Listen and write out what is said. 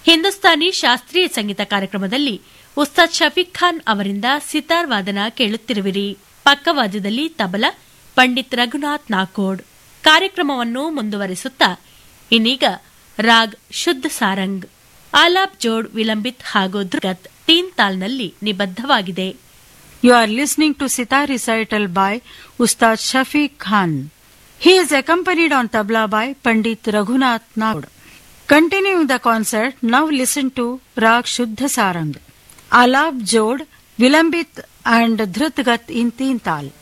ಹಿಂದೂಸ್ತಾನಿ ಶಾಸ್ತ್ರೀಯ ಸಂಗೀತ ಕಾರ್ಯಕ್ರಮದಲ್ಲಿ ಉಸ್ತಾದ್ ಶಫೀಕ್ ಖಾನ್ ಅವರಿಂದ ಸಿತಾರ್ ವಾದನ ಕೇಳುತ್ತಿರುವಿರಿ ಪಕ್ಕವಾದ್ಯದಲ್ಲಿ ತಬಲ ಪಂಡಿತ್ ರಘುನಾಥ್ ನಾಕೋಡ್ ಕಾರ್ಯಕ್ರಮವನ್ನು ಮುಂದುವರಿಸುತ್ತಾ ಇನ್ನೀಗ ರಾಗ್ ಶುದ್ಧ ಸಾರಂಗ್ ಆಲಾಪ್ ಜೋಡ್ ವಿಲಂಬಿತ್ ಹಾಗೂ ಧೃಗತ್ ತೀನ್ ತಾಲ್ನಲ್ಲಿ ನಿಬದ್ಧವಾಗಿದೆ You are listening to Sitar recital by Ustad Shafiq Khan. He is accompanied on tabla by Pandit Raghunath Naud. Continuing the concert, now listen to Rag Shuddha Sarang, Alap Jod, Vilambit and Dhrutgat in Teen Tal.